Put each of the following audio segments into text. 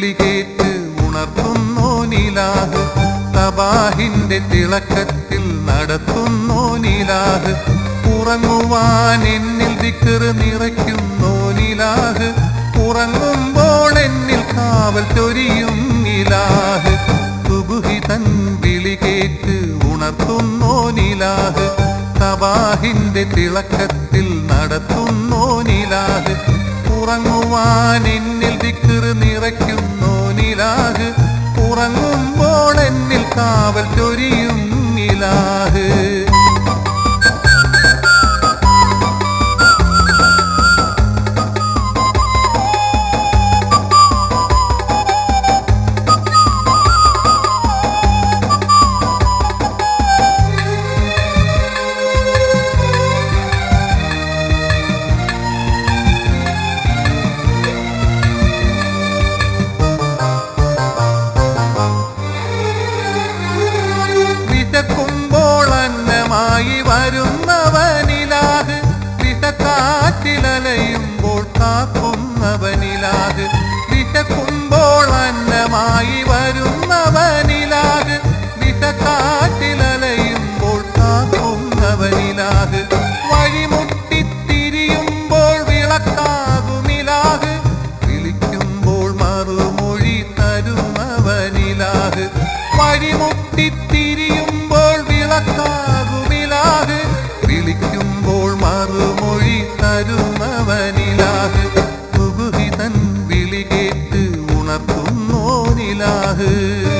വിളികേറ്റ് ഉണർത്തുന്നോ നിലാഹ് തബാഹിന്റെ തിളക്കത്തിൽ നടത്തുന്നോ നിലാഹ് ഉറങ്ങുവാൻ എന്നിൽ ദിക്കറ് നിറയ്ക്കുന്നോ നിലാഹ് ഉറങ്ങുമ്പോൾ എന്നിൽ കാവൽ ചൊരിയും നിലാഹ് സുബുഹിതൻ വിളികേറ്റ് ഉണർത്തുന്നോ നിലാഹ് തബാഹിന്റെ തിളക്കത്തിൽ നടത്തുന്നോ നിലാഹ് ഉറങ്ങുവാൻ എന്നിൽ ദിക്കറ് നിറയ്ക്കുന്നോ നിലാഹ് ഉറങ്ങുമ്പോൾ എന്നിൽ കാവൽ ചൊരിയും നിലാഹ് വിശക്കുമ്പോൾ അന്നമായി വരുന്നവനിലാഹ് വിശക്കാറ്റിലലയുമ്പോൾ കാക്കുന്നവനിലാഹ് വിശക്കുമ്പോൾ അന്നമായി വരുന്നവനിലാഹ് വിശക്കാറ്റിലലയുമ്പോൾ കാക്കുന്നവനിലാഹ് വഴിമുട്ടിത്തിരിയുമ്പോൾ വിളക്കാകുമിലാഹ് വിളിക്കുമ്പോൾ മറുമൊഴി തരുന്നവനിലാഹ് വഴിമുട്ടിത്തിരിയുമ്പോൾ വിളക്കാകുമിലാഹ് വിളിക്കുമ്പോൾ മറുമൊഴി തരുന്നവനിലാഹ് സുബുഹിതൻ വിളികേറ്റ് ഉണർത്തുന്നോ നിലാഹ്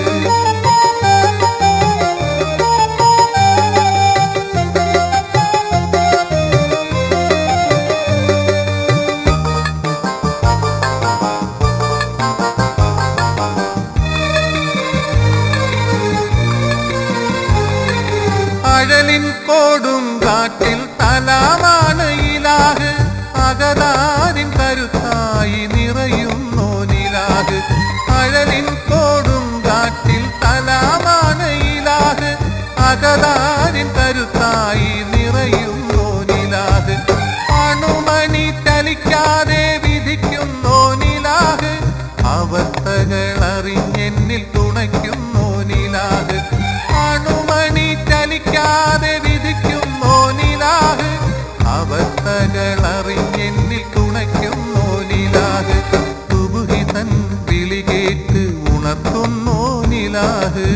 അഴലിൻ കോടും കാട്ടിൽ തലാമാണ് ഇലാഹ് അകതാരിൻ കരുത്തായി നിറയുന്നോ നിലാഹ് അഴലിൻ കോടും കാട്ടിൽ തലാമാണ് ഇലാഹ് അകതാരിൻ കരുത്തായി നിറയുന്നോ നിലാഹ് അണുമണി ചലിക്കാതെ വിധിക്കുന്നോ നിലാഹ് അവസ്ഥകൾ അറിഞ്ഞെന്നിൽ തുണയ്ക്കുന്നോ നിലാഹ് അണുമണി ചലിക്കാതെ വിധിക്കുന്നോ നിലാഹ് അവസ്ഥകൾ അറിഞ്ഞെന്നിൽ തുണയ്ക്കുന്നോ നിലാഹ് സുബുഹിതൻ വിളികേറ്റ് ഉണർത്തുന്നോ നിലാഹ്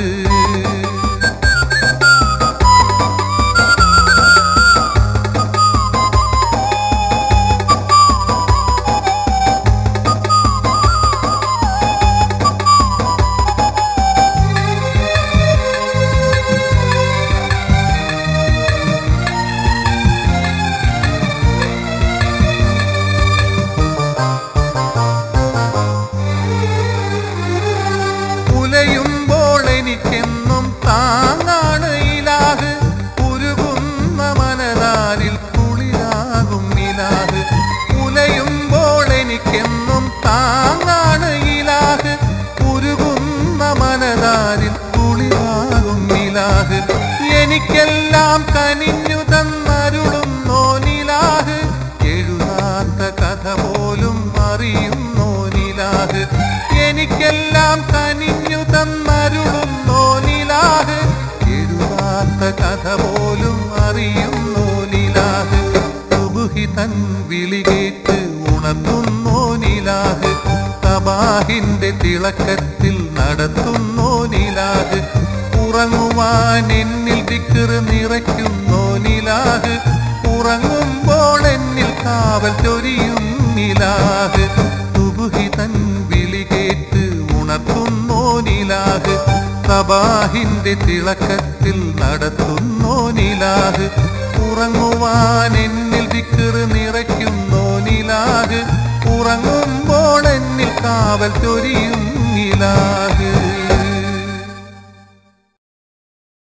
ഉലയുമ്പോൾ എനിക്കെന്നും താങ്ങാണ് ഇലാഹ് ഉരുകുന്ന മനതാരിൽ കുളിരാകും ഇലാഹ് ഉലയുമ്പോൾ എനിക്കെന്നും താങ്ങാണ് ഇലാഹ് ഉരുകുന്ന മനതാരിൽ കുളിരാകും ഇലാഹ് എനിക്കെല്ലാം കനിഞ്ഞു തന്നരുളുന്നോ നിലാഹ് എഴുതാത്ത കഥ പോലും അറിയുന്നോ നിലാഹ് എനിക്കെല്ലാം കനിഞ്ഞു തന്നരുളുന്നോ നിലാഹ് എഴുതാത്ത കഥ പോലും അറിയുന്നോ നിലാഹ് സുബുഹിതൻ വിളികേറ്റ് ഉണർത്തുന്നോ നിലാഹ് തബാഹിന്റെ തിളക്കത്തിൽ നടത്തുന്നോ നിലാഹ് ഉറങ്ങുവാൻ എന്നിൽ ദിക്കറ് നിറയ്ക്കുന്നോ നിലാഹ് ഉറങ്ങുമ്പോൾ എന്നിൽ കാവൽ ചൊരിയും നിലാഹ് സുബുഹിതൻ വിളികേറ്റ് ഉണർത്തുന്നോ നിലാഹ് സബാഹിന്റെ തിളക്കത്തിൽ നടത്തുന്നോ നിലാഹ് ഉറങ്ങുവാൻ എന്നിൽ ദിക്കറ് നിറയ്ക്കുന്നോ നിലാഹ് ഉറങ്ങുമ്പോൾ എന്നിൽ കാവൽ ചൊരിയും നിലാഹ്